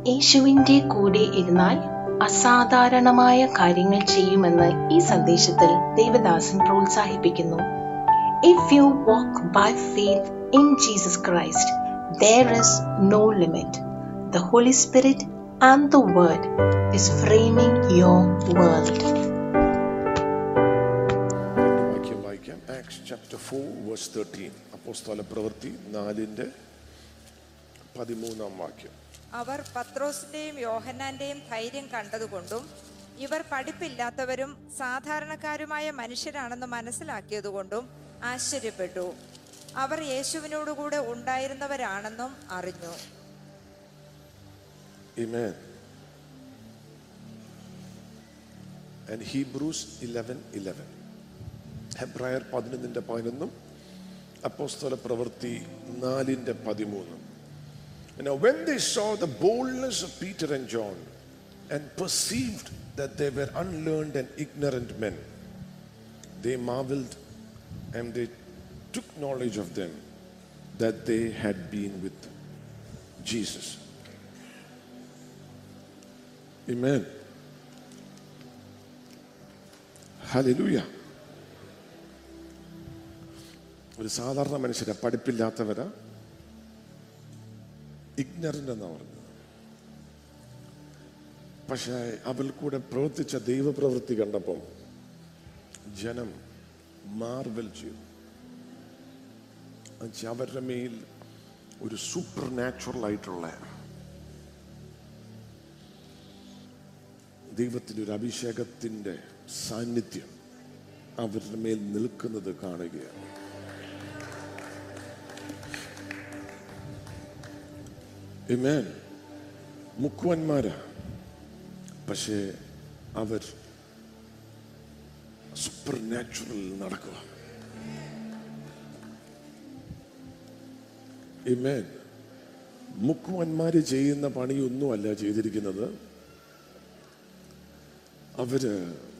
യേശുവിന്റെ കൂടെ ഇരുന്നാൽ അസാധാരണമായ കാര്യങ്ങൾ ചെയ്യുമെന്ന് ഈ സന്ദേശത്തിൽ ദേവദാസൻ പ്രോത്സാഹിപ്പിക്കുന്നു if you walk by faith in Jesus Christ there is no limit the Holy Spirit and the word is framing your world വാക്യം വായിക്കാം Acts chapter four verse thirteen അപ്പോസ്തല പ്രവൃത്തി നാലിൻ്റെ പതിമൂന്നാം വാക്യം അവർ പത്രോസിന്റെയും യോഹന്നാന്റെയും ധൈര്യം കണ്ടതുകൊണ്ടും ഇവർ പഠിപ്പില്ലാത്തവരും സാധാരണക്കാരുമായ മനുഷ്യരാണെന്ന് മനസ്സിലാക്കിയതുകൊണ്ടും ആശ്ചര്യപ്പെട്ടു അവർ യേശുവിനോടുകൂടെ ഉണ്ടായിരുന്നവരാണെന്നും അറിഞ്ഞു Amen. And Hebrews 11 11. ഹെബ്രായർ പതിനൊന്നിൻ്റെ പതിനൊന്നും അപ്പോസ്തല പ്രവൃത്തി നാലിൻ്റെ പതിമൂന്നും Now, when they saw the boldness of Peter and John and perceived that they were unlearned and ignorant men, they marveled and they took knowledge of them that they had been with Jesus. Amen. Hallelujah. ഒരു സാധാരണ മനുഷ്യരെ പഠിപ്പില്ലാത്തവരാ ignorant എന്നാ പറഞ്ഞത് പക്ഷേ അവൾ കൂടെ പ്രവർത്തിച്ച ദൈവപ്രവൃത്തി കണ്ടപ്പം ജനം മാർവൽ ചെയ്തു എന്നുവെച്ചാൽ അവരുടെ മേൽ ഒരു സൂപ്പർ നാച്ചുറൽ ആയിട്ടുള്ള ദൈവത്തിൻ്റെ ഒരു അഭിഷേകത്തിൻ്റെ സാന്നിധ്യം അവരുടെ മേൽ നിൽക്കുന്നത് കാണുകയാണ് Amen. മുക്കുവന്മാരാ പക്ഷേ അവർ സൂപ്പർ നാച്ചുറൽ നടക്കുക Amen. മുക്കുവന്മാര് ചെയ്യുന്ന പണിയൊന്നുമല്ല ചെയ്തിരിക്കുന്നത് അവര്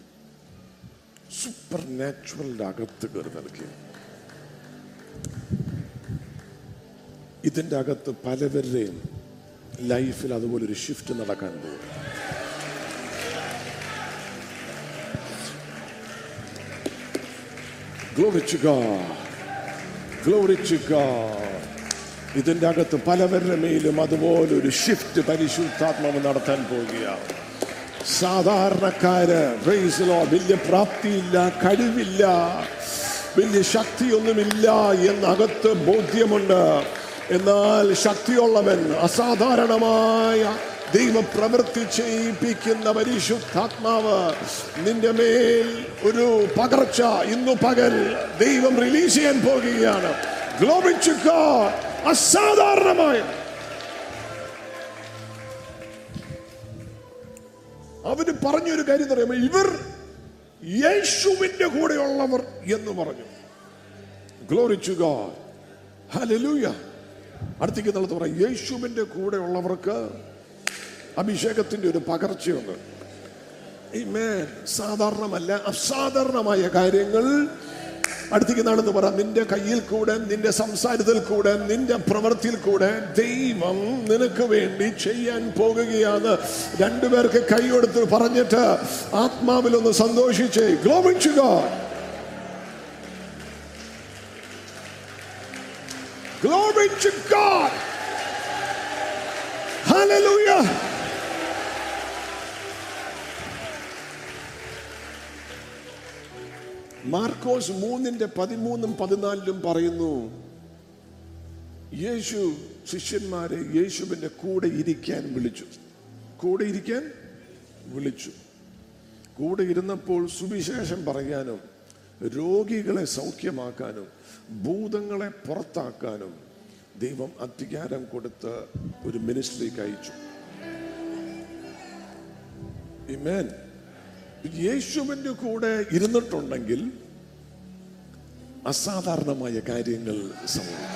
സൂപ്പർ നാച്ചുറലിന്റെ അകത്ത് കയറി നൽകി ഇതിന്റെ അകത്ത് പലവരുടെയും ലൈഫിൽ അതുപോലെ ഒരു ഷിഫ്റ്റ് നടക്കാൻ പോകും Glory to God. Glory to God. ഇതിന്റെ അകത്ത് പലവരുടെ മേലും അതുപോലെ ഒരു ഷിഫ്റ്റ് പരിശുദ്ധാത്മാവ് നടത്താൻ പോവുകയാണ് സാധാരണക്കാര് praise the Lord, വലിയ പ്രാപ്തിയില്ല കഴിവില്ല വലിയ ശക്തിയൊന്നുമില്ല എന്നകത്ത് ബോധ്യമുണ്ട് എന്നാൽ ശക്തിയുള്ളവൻ അസാധാരണമായ ദൈവം പ്രവൃത്തി ചെയ്യിപ്പിക്കുന്ന പരിശുദ്ധാത്മാവ് നിന്റെ മേൽ ഒരു പകർച്ച ഇന്നു പകൽ ദൈവം റിലീസ് ചെയ്യാൻ പോകുകയാണ് Glory to God. അസാധാരണമായ അവര് പറഞ്ഞൊരു കാര്യം എന്ന് പറയുമ്പോൾ ഇവർ യേശുവിന്റെ കൂടെയുള്ളവർ എന്ന് പറഞ്ഞു ഗ്ലോറി ടു ഗോഡ് ഹല്ലേലൂയ അടുത്തേക്ക് എന്നുള്ളത് പറയാം യേശുവിന്റെ കൂടെയുള്ളവർക്ക് അഭിഷേകത്തിന്റെ ഒരു പകർച്ചയുണ്ട് Amen. സാധാരണമല്ല അസാധാരണമായ കാര്യങ്ങൾ അടുത്തേക്ക് നടന്ന് പറ നിന്റെ കയ്യിൽ കൂടെ നിന്റെ സംസാരത്തിൽ കൂടെ നിന്റെ പ്രവൃത്തിയിൽ കൂടെ ദൈവം നിനക്ക് വേണ്ടി ചെയ്യാൻ പോകുകയാണ് രണ്ടുപേർക്ക് കൈയെടുത്ത് പറഞ്ഞിട്ട് ആത്മാവിലൊന്ന് സന്തോഷിച്ച് ഗ്ലോമിച്ചുക Glory to God. Hallelujah. Markose മൂന്നിന്റെ പതിമൂന്നും പതിനാലിലും പറയുന്നു യേശു ശിഷ്യന്മാരെ യേശുവിന്റെ കൂടെ ഇരിക്കാൻ വിളിച്ചു കൂടെ ഇരിക്കാൻ വിളിച്ചു കൂടെ ഇരുന്നപ്പോൾ സുവിശേഷം പറയാനും രോഗികളെ സൗഖ്യമാക്കാനും ഭൂതങ്ങളെ പുറത്താക്കാനും ദൈവം അധികാരം കൊടുത്ത് ഒരു മിനിസ്ട്രിക്ക് അയച്ചു Amen. യേശുവിന്റെ കൂടെ ഇരുന്നിട്ടുണ്ടെങ്കിൽ അസാധാരണമായ കാര്യങ്ങൾ സംഭവിക്കും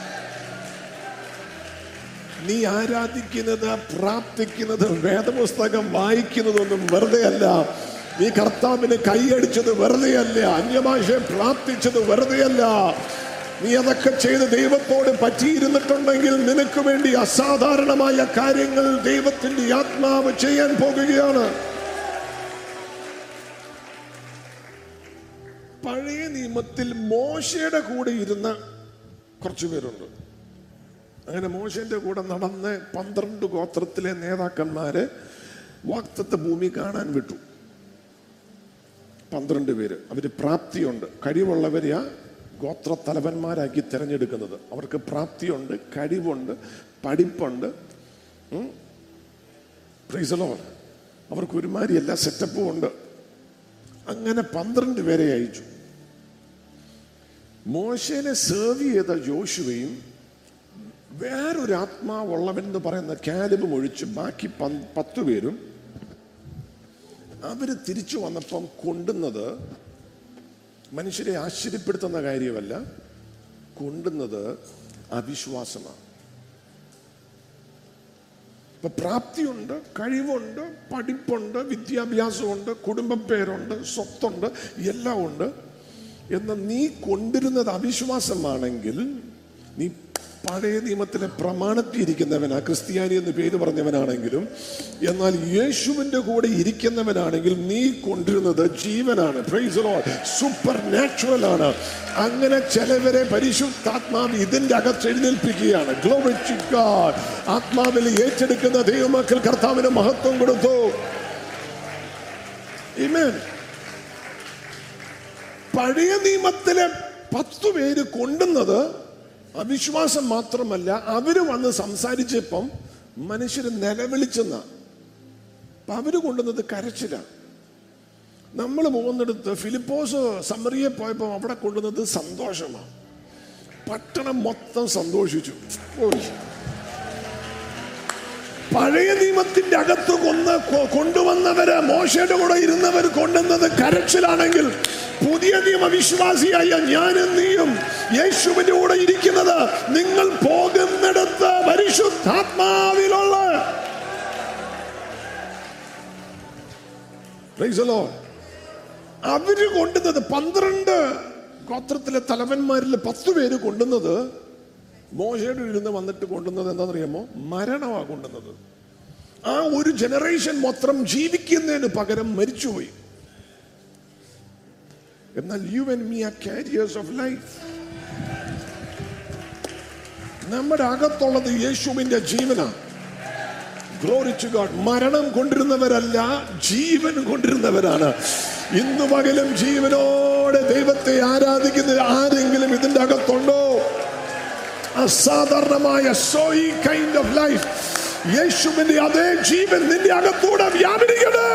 നീ ആരാധിക്കുന്നത് പ്രാർത്ഥിക്കുന്നത് വേദപുസ്തകം വായിക്കുന്നതൊന്നും വെറുതെ അല്ല നീ കർത്താവിന് കൈയടിച്ചത് വെറുതെ അല്ല അന്യഭാഷയെ പ്രാർത്ഥിച്ചത് വെറുതെ അല്ല നീ അതൊക്കെ ചെയ്ത് ദൈവത്തോട് പറ്റിയിരുന്നിട്ടുണ്ടെങ്കിൽ നിനക്ക് വേണ്ടി അസാധാരണമായ കാര്യങ്ങൾ ദൈവത്തിന്റെ ആത്മാവ് ചെയ്യാൻ പോകുകയാണ് പഴയ നിയമത്തിൽ മോശയുടെ കൂടെ ഇരുന്ന കുറച്ചു പേരുണ്ട് അങ്ങനെ മോശന്റെ കൂടെ നടന്ന് പന്ത്രണ്ട് ഗോത്രത്തിലെ നേതാക്കന്മാരെ വാക്തത്വ ഭൂമി കാണാൻ വിട്ടു പന്ത്രണ്ട് പേര് അവര് പ്രാപ്തിയുണ്ട് കഴിവുള്ളവരെയാ ഗോത്ര തലവന്മാരാക്കി തിരഞ്ഞെടുക്കുന്നത് അവർക്ക് പ്രാപ്തിയുണ്ട് കഴിവുണ്ട് പഠിപ്പുണ്ട് ഉം. Praise the Lord. അവർക്ക് ഒരുമാതിരി എല്ലാ സെറ്റപ്പും ഉണ്ട് അങ്ങനെ പന്ത്രണ്ട് പേരെ അയച്ചു മോശനെ സേവ് ചെയ്ത ജോഷുവയും വേറൊരു ആത്മാവുള്ളവൻ എന്ന് പറയുന്ന കാലിബും ഒഴിച്ച് ബാക്കി പന്ത് പത്തു പേരും അവര് തിരിച്ചു വന്നപ്പം കൊണ്ടുന്നത് മനുഷ്യരെ ആശ്ചര്യപ്പെടുത്തുന്ന കാര്യമല്ല കൊണ്ടുന്നത് അവിശ്വാസമാണ് ഇപ്പൊ പ്രാപ്തിയുണ്ട് കഴിവുണ്ട് പഠിപ്പുണ്ട് വിദ്യാഭ്യാസമുണ്ട് കുടുംബ പേരുണ്ട് സ്വത്തുണ്ട് എല്ലാം ഉണ്ട് എന്നാൽ നീ കൊണ്ടിരുന്നത് അവിശ്വാസമാണെങ്കിൽ നീ പഴയ നിയമത്തിലെ പ്രമാണത്തിൽ ഇരിക്കുന്നവനാ ക്രിസ്ത്യാനി എന്ന് പേര് പറഞ്ഞവനാണെങ്കിലും എന്നാൽ യേശുവിന്റെ കൂടെ ഇരിക്കുന്നവനാണെങ്കിൽ നീ കൊണ്ടിരുന്നത് ജീവനാണ് സൂപ്പർ നാച്ചുറൽ ആണ് അങ്ങനെ ചിലവരെ പരിശുദ്ധാത്മാവ് ഇതിന്റെ അകത്ത് എഴുന്നേൽപ്പിക്കുകയാണ് Glory to God. ആത്മാവിൽ ഏറ്റെടുക്കുന്ന ദൈവമക്കൾ കർത്താവിന് മഹത്വം കൊടുത്തു Amen. പഴയ നിയമത്തിലെ പത്തു പേര് കൊണ്ടുന്നത് അവിശ്വാസം മാത്രമല്ല അവര് വന്ന് സംസാരിച്ചപ്പം മനുഷ്യര് നിലവിളിച്ചെന്ന അപ്പൊ അവര് കൊണ്ടുവന്നത് കരച്ചില നമ്മൾ പോകുന്നിടത്ത് ഫിലിപ്പോസ് സമറിയെ പോയപ്പോൾ അവിടെ കൊണ്ടുവന്നത് സന്തോഷമാണ് പട്ടണം മൊത്തം സന്തോഷിച്ചു ഓയ്. പഴയ നിയമത്തിന്റെ അകത്ത് കൊന്ന് കൊ- കൊണ്ടുവന്നവര് മോശയുടെ കൂടെ ഇരുന്നവർ കൊണ്ടുവന്നത് കരച്ചിലാണെങ്കിൽ പുതിയ നിയമ വിശ്വാസിയായ ഞാനും നീയും യേശുവിന്റെ കൂടെ ഇരിക്കുന്നത് നിങ്ങൾ പോകുന്നിടത്ത് പരിശുദ്ധാത്മാവിലുള്ള Praise the Lord. അവര് കൊണ്ടുവന്നത് പന്ത്രണ്ട് ഗോത്രത്തിലെ തലവന്മാരിൽ പത്ത് പേര് കൊണ്ടുവന്നത് മോശയുടെ ഇരുന്ന് വന്നിട്ട് കൊണ്ടുവന്നത് എന്താണെന്നറിയാമോ മരണമാ കൊണ്ടുവന്നത് ആ ഒരു ജനറേഷൻ മൊത്തം ജീവിക്കുന്നതിന് പകരം മരിച്ചുപോയി എന്നാൽ you and me are carriers of life നമ്മുടെ അകത്തുള്ളത് യേശുവിന്റെ ജീവനാണ് ഗ്ലോറി ടു ഗോഡ് മരണം കൊണ്ടിരുന്നവരല്ല ജീവൻ കൊണ്ടിരുന്നവരാണ് ഇന്നു പകലും ജീവനോടെ ദൈവത്തെ ആരാധിക്കുന്ന ആരെങ്കിലും ഇതിന്റെ അകത്തുണ്ടോ അസാധാരണമായ സോയി കൈൻഡ് ഓഫ് ലൈഫ് യേശുവിന്റെ അതേ ജീവൻ നിന്റെ അകത്തൂടെ വ്യാപരിക്കട്ടെ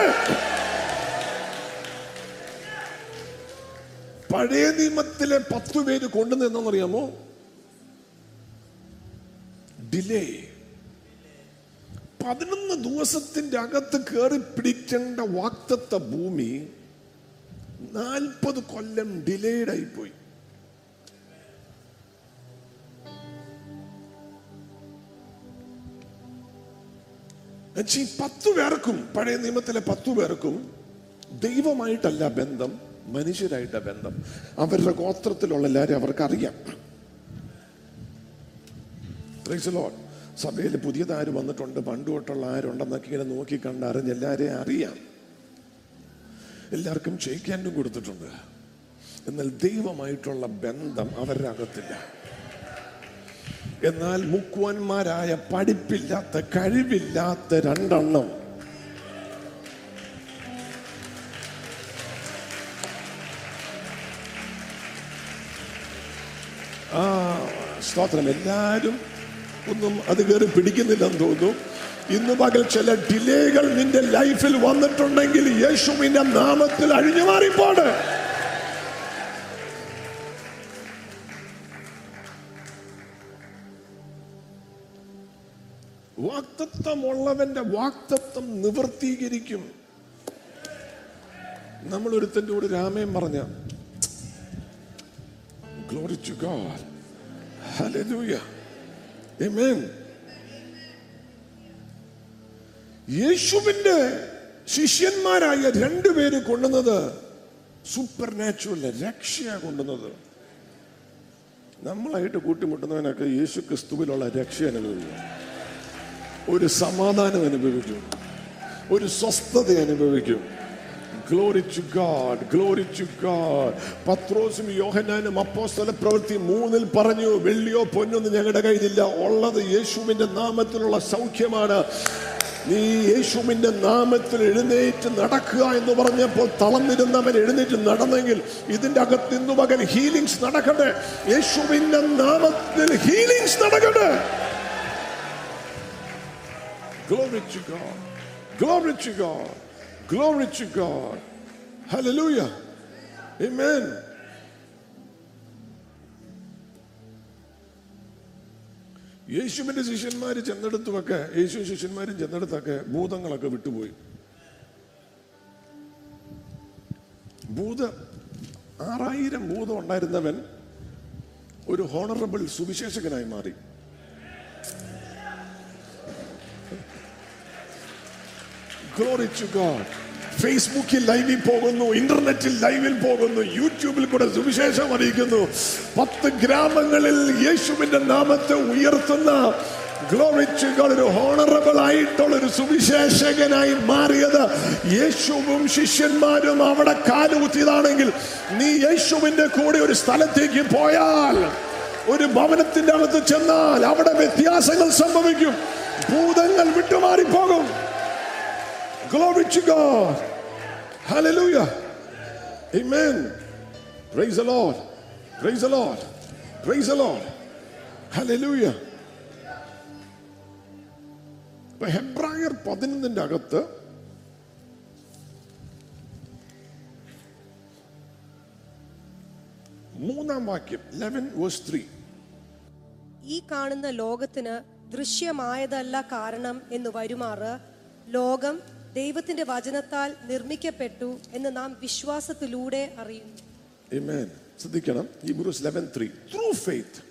പഴയ നിയമത്തിലെ പത്തു പേര് കൊണ്ടുവന്നെന്നറിയാമോ ഡിലേ പതിനൊന്ന് ദിവസത്തിന്റെ അകത്ത് കയറി പിടിക്കേണ്ട വാക്തത്വ ഭൂമി നാൽപ്പത് കൊല്ലം ഡിലേഡ് ആയിപ്പോയി എന്നുവെച്ചാ ഈ പത്തു പേർക്കും പഴയ നിയമത്തിലെ പത്തു പേർക്കും ദൈവമായിട്ടല്ല ബന്ധം മനുഷ്യരായിട്ട ബന്ധം അവരുടെ ഗോത്രത്തിലുള്ള എല്ലാവരും അവർക്ക് അറിയാം സഭയിൽ പുതിയതാര് വന്നിട്ടുണ്ട് പണ്ട് തൊട്ടുള്ള ആരുണ്ടെന്നൊക്കെ ഇങ്ങനെ നോക്കി കണ്ട് അറിഞ്ഞ് എല്ലാവരെയും അറിയാം എല്ലാവർക്കും ക്ഷയിക്കാനും കൊടുത്തിട്ടുണ്ട് എന്നാൽ ദൈവമായിട്ടുള്ള ബന്ധം അവരുടെ അകത്തില്ല എന്നാൽ മുക്കുവന്മാരായ പഠിപ്പില്ലാത്ത കഴിവില്ലാത്ത രണ്ടെണ്ണം ആ സ്തോത്രം എല്ലാവരും ഒന്നും അത് കയറി പിടിക്കുന്നില്ലെന്ന് തോന്നുന്നു ഇന്ന് പകൽ ചില ഡിലേകൾ നിന്റെ ലൈഫിൽ വന്നിട്ടുണ്ടെങ്കിൽ യേശുവിന്റെ നാമത്തിൽ അഴിഞ്ഞു മാറിപ്പോട് വാക്തത്വമുള്ളവന്റെ വാക്തത്വം നിവർത്തീകരിക്കും നമ്മൾ ഒരുത്തന്റെ കൂടെ രാമയം പറഞ്ഞ glory to God hallelujah amen യേശുവിന്റെ ശിഷ്യന്മാരായ രണ്ടുപേര് കൊണ്ടുവന്നത് സൂപ്പർ നാച്ചുറൽ രക്ഷയാ കൊണ്ടുവന്നത് നമ്മളായിട്ട് കൂട്ടിമുട്ടുന്നവനൊക്കെ യേശു ക്രിസ്തുവിലുള്ള രക്ഷ അനുഭവിക്കും ഒരു സമാധാനം അനുഭവിക്കും ഒരു സ്വസ്ഥത അനുഭവിക്കും glory to God glory to God പത്രോസും യോഹനാനും അപ്പോസ്തല പ്രവൃത്തി മൂന്നിൽ പറഞ്ഞു വെള്ളിയോ പൊന്നൊന്നും ഞങ്ങളുടെ കയ്യിലില്ല ഉള്ളത് യേശുവിന്റെ നാമത്തിലുള്ള സൗഖ്യമാണ് നീ യേശുവിന്റെ നാമത്തിൽ എഴുന്നേറ്റ് നടക്കുക എന്ന് പറഞ്ഞപ്പോൾ തളർന്നിരുന്നവൻ എഴുന്നേറ്റ് നടന്നെങ്കിൽ ഇതിന്റെ അകത്ത് ഇന്നു പകൽ ഹീലിംഗ്സ് നടക്കട്ടെ യേശുവിന്റെ നാമത്തിൽ ഹീലിംഗ്സ് നടക്കട്ടെ Glory to God. Glory to God. Glory to God. Hallelujah. Amen. യേശുവിന്റെ ശിഷ്യന്മാര് ചെന്നെടുത്തുമൊക്കെ യേശു ശിഷ്യന്മാരും ചെന്നെടുത്തൊക്കെ ഭൂതങ്ങളൊക്കെ വിട്ടുപോയി ഭൂത ആറായിരം ഭൂതം ഉണ്ടായിരുന്നവൻ ഒരു ഹോണറബിൾ സുവിശേഷകനായി മാറി ഗ്ലോറി ടു ഗോഡ് ഫേസ്ബുക്കിൽ ലൈവിൽ പോകുന്നു ഇന്റർനെറ്റിൽ ലൈവിൽ പോകുന്നു യൂട്യൂബിൽ കൂടെ സുവിശേഷം അറിയിക്കുന്നു പത്ത് ഗ്രാമങ്ങളിൽ യേശുവിന്റെ നാമത്തെ ഉയർത്തുന്ന ഗ്ലോറി ടു ഗോഡ് ഒരു ഹോണറബിൾ ആയിട്ടുള്ള ഒരു സുവിശേഷകനായി മാറിയത് യേശുവും ശിഷ്യന്മാരും അവിടെ കാലുകുത്തിയതാണെങ്കിൽ നീ യേശുവിന്റെ കൂടെ ഒരു സ്ഥലത്തേക്ക് പോയാൽ ഒരു ഭവനത്തിന്റെ അകത്ത് ചെന്നാൽ അവിടെ വ്യത്യാസങ്ങൾ സംഭവിക്കും ഭൂതങ്ങൾ വിട്ടുമാറിപ്പോകും Glory to God. Hallelujah. Amen. Praise the Lord. Praise the Lord. Praise the Lord. Hallelujah. ഇപ്പൊ ഹെബ്രായർ പതിനൊന്നിന്റെ അകത്ത് മൂന്നാം വാക്യം ലെവൻ വേഴ്സ് ത്രീ ഈ കാണുന്ന ലോകത്തിന് ദൃശ്യമായതല്ല കാരണം എന്ന് വരുമാറ് ലോകം ദൈവത്തിന്റെ വചനത്താൽ നിർമ്മിക്കപ്പെട്ടു എന്ന് നാം വിശ്വാസത്തിലൂടെ അറിയുന്നു Amen. ശ്രദ്ധിക്കണം Hebrews eleven three through faith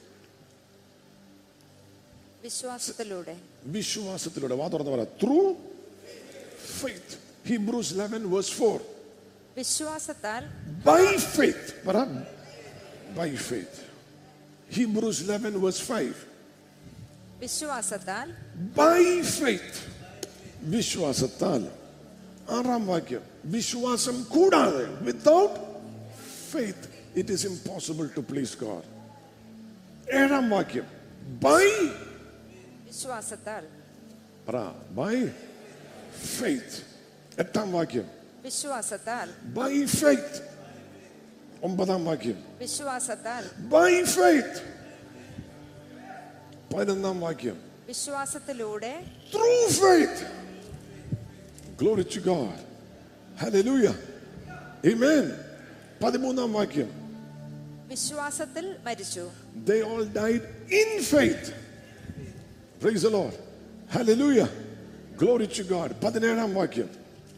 വിശ്വാസത്തിലൂടെ വിശ്വാസത്തിലൂടെ വാ തുറന്ന് പറ through faith Hebrews eleven verse four വിശ്വാസത്താൽ by faith. പറ by faith. Hebrews 11 verse 5. വിശ്വാസത്താൽ By faith. വിശ്വാസത്താൽ ആറാം വാക്യം വിശ്വാസം കൂടാതെ without faith it is impossible to please God ഏഴാം വാക്യം ബൈ വിശ്വാസത്താൽ പറ ബൈ ഫെയ്ത്ത് എട്ടാം വാക്യം വിശ്വാസത്താൽ ബൈ ഫെയ്ത്ത് ഒമ്പതാം വാക്യം വിശ്വാസത്താൽ ബൈ ഫെയ്ത്ത് പതിനൊന്നാം വാക്യം വിശ്വാസത്തിലൂടെ through faith glory to God hallelujah amen പതിമൂന്നാം വാക്യം വിശ്വാസത്തിൽ മരിച്ചു they all died in faith praise the lord hallelujah glory to god പതിനേഴാം വാക്യം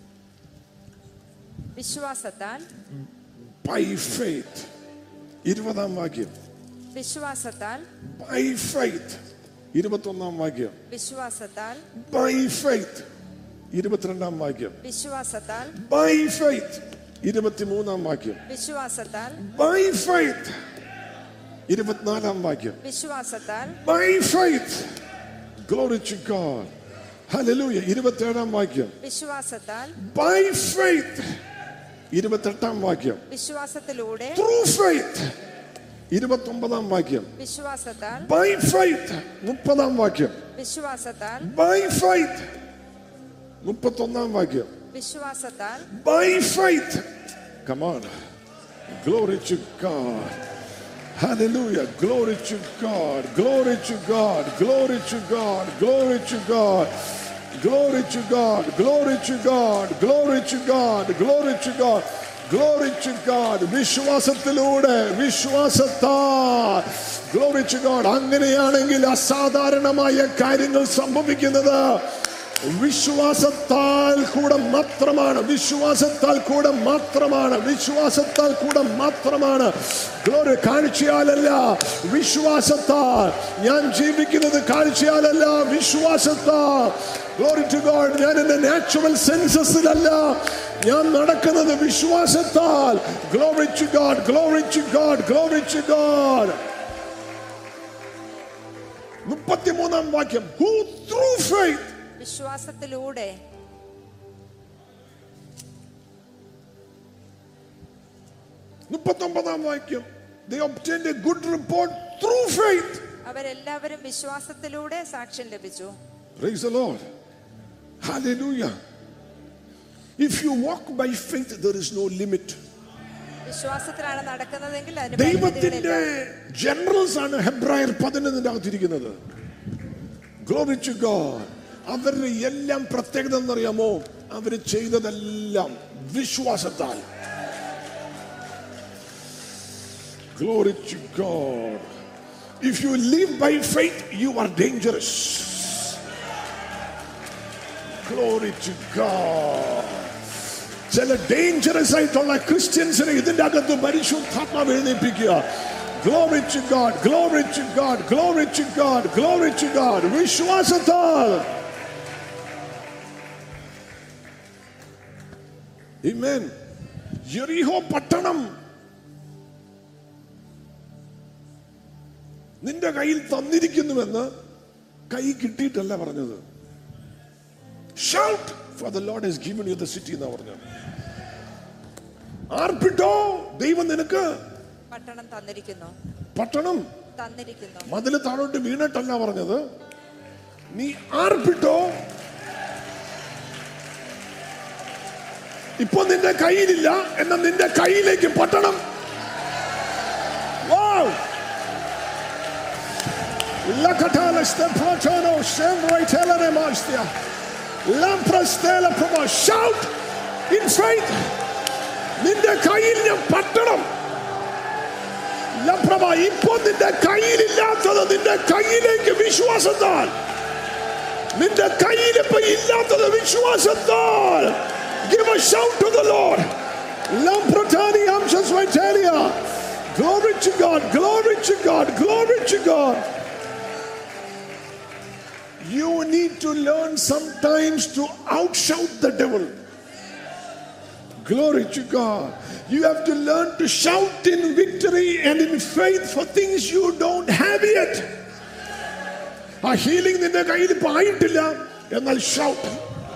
വിശ്വാസത്താൽ by faith ഇരുപതാം വാക്യം വിശ്വാസത്താൽ by faith ഇരുപത്തൊന്നാം വാക്യം വിശ്വാസത്താൽ by faith ഇരുപത്തിരണ്ടാം വാക്യം വിശ്വാസത്താൽ by faith ഇരുപത്തിമൂന്നാം വാക്യം വിശ്വാസത്താൽ by faith ഇരുപത്തിനാലാം വാക്യം വിശ്വാസത്താൽ by faith glory to god hallelujah ഇരുപത്തേഴാം വാക്യം വിശ്വാസത്താൽ by faith ഇരുപത്തെട്ടാം വാക്യം വിശ്വാസത്തിലൂടെ through faith ഇരുപത്തൊമ്പതാം വാക്യം വിശ്വാസത്താൽ by faith മുപ്പതാം വാക്യം വിശ്വാസത്താൽ by faith മുപ്പത്തൊന്നാം വാക്യം വിശ്വാസത്താൽ by faith come on glory to god hallelujah glory to god glory to god glory to god glory to god glory to god glory to god glory to god glory to god glory to god വിശ്വാസത്തിലൂടെ വിശ്വാസത്താ glory to god അങ്ങനെയാണെങ്കിൽ അസാധാരണമായ കാര്യങ്ങൾ സംഭവിക്കുന്നത് വിശ്വാസത്താൽ കൂടെ മാത്രമാണ് വിശ്വാസത്താൽ കൂടെ മാത്രമാണ് വിശ്വാസത്താൽ കൂടെ മാത്രമാണ് ഗ്ലോറി കാഴ്ചയാലല്ല വിശ്വാസത്താൽ ഞാൻ ജീവിക്കുന്നത് കാഴ്ചയാലല്ല വിശ്വാസത്താൽ ഗ്ലോറി ടു ഗോഡ് ഞാൻ എന്റെ നാച്ചുറൽ സെൻസസിലല്ല ഞാൻ നടക്കുന്നത് വിശ്വാസത്താൽ glory to God glory to God glory to God മുപ്പത്തൊന്നാം വാക്യം ഹൂ ത്രൂ ഫെയ്ത്ത് വിശ്വാസത്തിലൂടെ മുപ്പത്തൊമ്പതാം വാക്യം they obtained a good report through faith അവരെല്ലാവരും വിശ്വാസത്തിലൂടെ സാക്ഷ്യം ലഭിച്ചു praise the lord hallelujah if you walk by faith there is no limit വിശ്വാസത്തിലാണ് നടക്കുന്നതെങ്കിൽ അതിന് ദൈവത്തിന്റെ പരിമിതികളില്ല. ജനറൽസ് ആണ് ഹെബ്രായർ പതിനൊന്നിന്റെ അകത്തിരിക്കുന്നത് ഗ്ലോറി ടു ഗോഡ് അവരുടെ എല്ലാം പ്രത്യേകത എന്നറിയാമോ അവര് ചെയ്തതെല്ലാം വിശ്വാസത്താൽ glory to God if you live by faith you are dangerous glory to God ചില ഡേഞ്ചറസ് ആയിട്ടുള്ള ക്രിസ്ത്യൻസിനെ ഇതിന്റെ അകത്ത് പരിശുദ്ധാത്മാവ് എഴുന്നേൽപ്പിക്കുക glory to God glory to God glory to God glory to God വിശ്വാസത്താൽ Amen. യെറിഹോ പട്ടണം നിന്റെ കയ്യിൽ തന്നിരിക്കുന്നുവെന്ന് കൈ കിട്ടിയിട്ടല്ല പറഞ്ഞത് shout for the Lord has given you the city എന്നാ പറഞ്ഞത് ആർപ്പിട്ടോ ദൈവം നിനക്ക് പട്ടണം തന്നിരിക്കുന്നു പട്ടണം തന്നിരിക്കുന്നു മതില് താഴോട്ട് വീണിട്ടല്ല പറഞ്ഞത് നീ ആർപ്പിട്ടോ ഇപ്പൊ നിന്റെ കയ്യിലില്ല എന്നാൽ നിന്റെ കയ്യിലേക്ക് പട്ടണം Wow! Lakatala steprotono sembroi telere mastia. Lamprastela promo. Shout in faith. നിന്റെ കയ്യിൽ ഞാൻ പട്ടണം ലംപ്രഭ ഇപ്പൊ നിന്റെ കയ്യിലില്ലാത്തത് നിന്റെ കയ്യിലേക്ക് വിശ്വാസത്താൽ നിന്റെ കയ്യിൽ ഇപ്പൊ ഇല്ലാത്തത് വിശ്വാസത്താൽ Give a shout to the Lord. Lampratani Amshas Vitalia. Glory to God, glory to God, glory to God. You need to learn sometimes to outshout the devil. Glory to God. You have to learn to shout in victory and in faith for things you don't have yet. ആ healing നിന്റെ കയ്യിൽ ഇപ്പൊ ആയിട്ടില്ല എന്നാൽ shout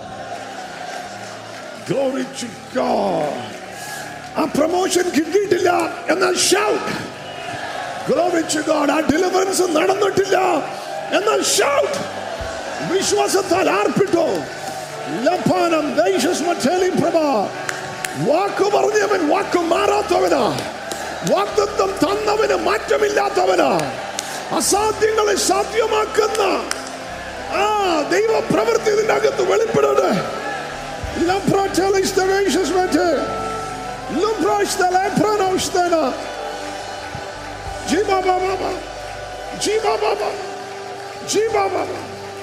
Glory to God. ആ promotion കിട്ടിയിട്ടില്ല എന്നാൽ shout Glory to God. ആ ഡെലിവറൻസ് നടന്നിട്ടില്ല എന്നാൽ ഷൗട്ട് വിശ്വാസത്താൽ ആർപ്പിട്ടോ ലഭാനം ദൈശസ്മേലിം പ്രഭ വാക്ക് പറഞ്ഞവൻ വാക്ക് മാറാത്തവനാ വാക്തത്വം തന്നവന് മാറ്റമില്ലാത്തവനാ അസാധ്യങ്ങളെ സാധ്യമാക്കുന്ന ആ ദൈവ പ്രവൃത്തി ഇതിന്റെ അകത്ത് വെളിപ്പെടട്ടെ Lampratelis the gracious matter. Lumprash the lampranos then. Jiba baba. Jiba baba. Jiba baba.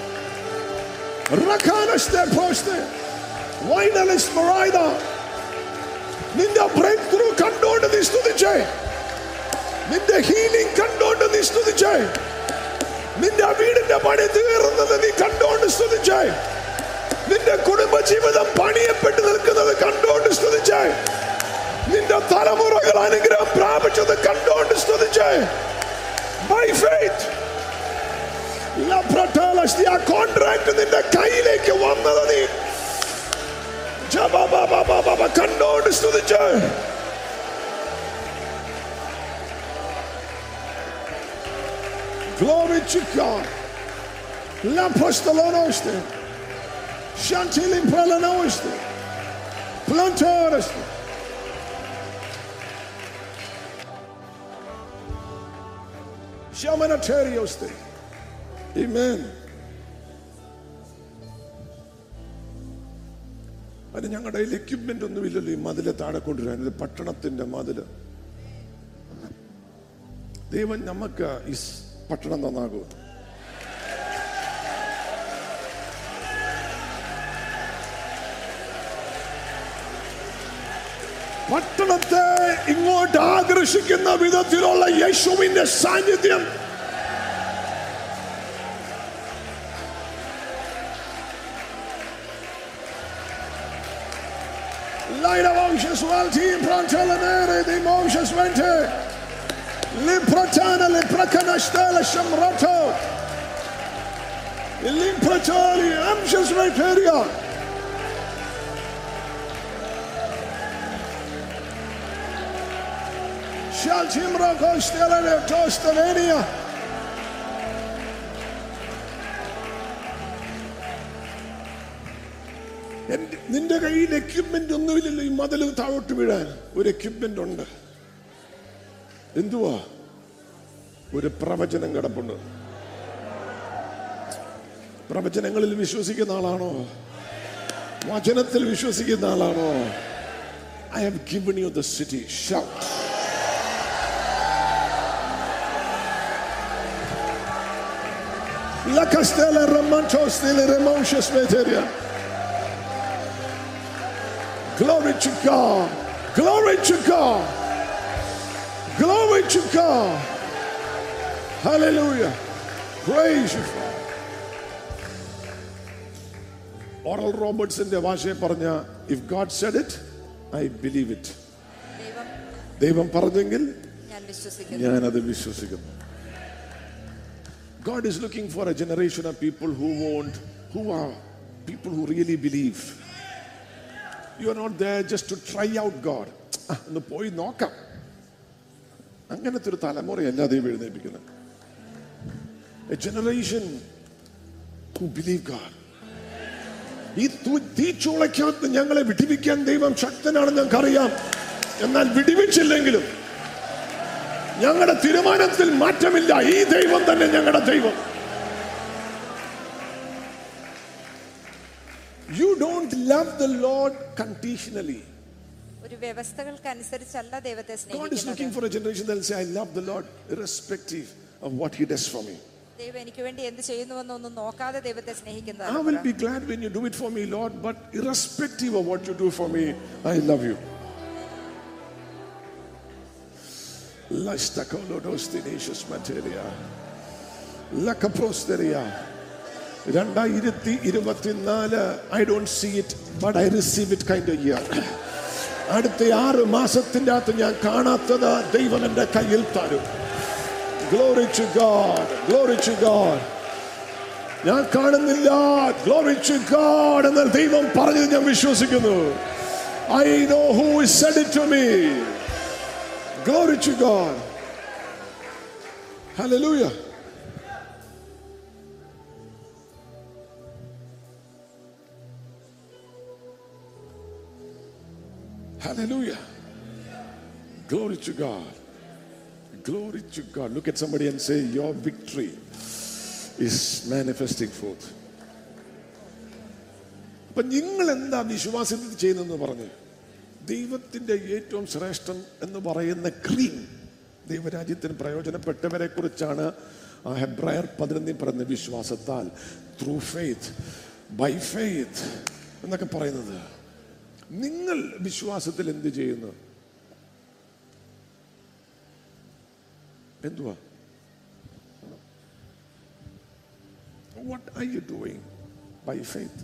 Rakanas the poste. Winalis Marida. നിന്റെ ബ്രേക്ക് ത്രൂ കണ്ടോണ്ട് നീ സ്തുതിച്ചേ നിന്റെ ഹീലിംഗ് കണ്ടോണ്ട് നീ സ്തുതിച്ചേ നിന്റെ വീടിന്റെ പണി തീർന്നത് നീ കണ്ടോണ്ട് സ്തുതിച്ചേ നിന്റെ കുടുംബ ജീവിതം പണിയപ്പെട്ട് നിൽക്കുന്നത് കണ്ടോണ്ട് സ്തുതിച്ചേ നിന്റെ തലമുറകൾ അനുഗ്രഹം പ്രാപിച്ചത് കണ്ടോണ്ട് സ്തുതിച്ചേ ബൈ ഫെയ്ത്ത് ആ കോൺട്രാക്ട് നിന്റെ കയ്യിലേക്ക് വന്നത് നീ ജബബബബബബ കണ്ടോണ്ട് സ്തുതിച്ചേ Glory to God. L'apostolonoste. Shantilim prelanoiste. Plantoreste. Shamanaterioste. Amen. അത് ഞങ്ങളുടെ കയ്യിൽ എക്യുപ്മെന്റ് ഒന്നുമില്ലല്ലോ ഈ മതിലെ താഴെ കൊണ്ടുവരാൻ ഇത് പട്ടണത്തിന്റെ മതില് ദൈവം നമുക്ക് ഈ സ് പട്ടണം നന്നാകും പട്ടണത്തെ ഇങ്ങോട്ട് ആകർഷിക്കുന്ന വിധത്തിലുള്ള യേശുവിന്റെ സാന്നിധ്യം Light of Oceans, Walti, Prantalanere, the Moses Vente, Lipratana, Liprakanastela, Shamrato, Limpatali, Amshas Materia. Shaltimra Kostelane Tostamania. എന്റെ- നിന്റെ കയ്യിൽ എക്യുപ്മെന്റ് ഒന്നുമില്ലല്ലോ ഈ മതിൽ താഴോട്ട് വീഴാൻ ഒരു എക്യുപ്മെന്റ് ഉണ്ട് എന്തുവാ ഒരു പ്രവചനം കിടപ്പുണ്ട് പ്രവചനങ്ങളിൽ വിശ്വസിക്കുന്ന ആളാണോ വചനത്തിൽ വിശ്വസിക്കുന്ന ആളാണോ I have given you the city shout La Castella Ramantos delle Remonches Veteria. Glory to God. Glory to God. Glory to God. Hallelujah. Praise you, Father. Oral റോബർട്സിന്റെ ഭാഷയെ പറഞ്ഞ if God said it I believe it ദൈവം ദൈവം പറഞ്ഞെങ്കിൽ ഞാൻ വിശ്വസിക്കുന്നു ഞാനത് വിശ്വസിക്കുന്നു God is looking for a generation of people who won't, who are people who really believe. You are not there just to try out God. ആ, ഒന്ന് പോയി നോക്കാം അങ്ങനത്തെ ഒരു തലമുറയല്ല ദൈവം എഴുന്നേൽപ്പിക്കുന്നത് a generation who believe God ഈ തു- തീച്ചൂളയ്ക്കകത്ത് ഞങ്ങളെ വിടിവിക്കാൻ ദൈവം ശക്തനാണെന്ന് ഞങ്ങൾക്കറിയാം എന്നാൽ വിടിവിച്ചില്ലെങ്കിലും ഞങ്ങളുടെ തീരുമാനത്തിൽ മാറ്റമില്ല ഈ ദൈവം തന്നെ ഞങ്ങളുടെ ദൈവം you don't love the Lord conditionally ഒരു വ്യവസ്ഥകൾക്കനുസരിച്ചല്ല ദൈവത്തെ God is looking സ്നേഹിക്കുന്നത് for a generation that will say, I love the Lord irrespective of what He does for me. ദൈവം എനിക്ക് വേണ്ടി എന്ത് ചെയ്യുന്നുവെന്നൊന്നും നോക്കാതെ ദൈവത്തെ I will സ്നേഹിക്കുന്നത് be glad when you do it for me, Lord, but irrespective of what you do for me, I love you. Lastakolodos tenacious materia. Lakaprosteria. രണ്ടായിരത്തി ഇരുപത്തിനാല് I don't see it but I receive it kind year അടുത്ത ആറ് മാസത്തിന്റെ അകത്ത് ഞാൻ കാണാത്തത് ദൈവം എന്റെ കയ്യിൽ തരും glory to God glory to God ഞാൻ കാണുന്നില്ല ഗ്ലോറി ടു ഗോഡ് എന്നാൽ ദൈവം പറഞ്ഞത് ഞാൻ വിശ്വസിക്കുന്നു I know who said it to me glory to God hallelujah Hallelujah. Glory to God. Glory to God. Look at somebody and say, Your victory is manifesting forth. അപ്പൊ നിങ്ങൾ എന്താ വിശ്വാസത്തിൽ ചെയ്യുന്നെന്ന് പറഞ്ഞു ദൈവത്തിന്റെ ഏറ്റവും ശ്രേഷ്ഠം എന്ന് പറയുന്ന ക്രീം ദൈവരാജ്യത്തിന് പ്രയോജനപ്പെട്ടവരെ കുറിച്ചാണ് ആ ഹെബ്രായർ പതിനൊന്നിൽ പറഞ്ഞ വിശ്വാസത്താൽ ത്രൂ ഫെയ്ത്ത് ബൈ ഫെയ്ത്ത് എന്നൊക്കെ പറയുന്നത് നിങ്ങൾ വിശ്വാസത്തിൽ എന്ത് ചെയ്യുന്നു എന്തുവാ what are you doing by faith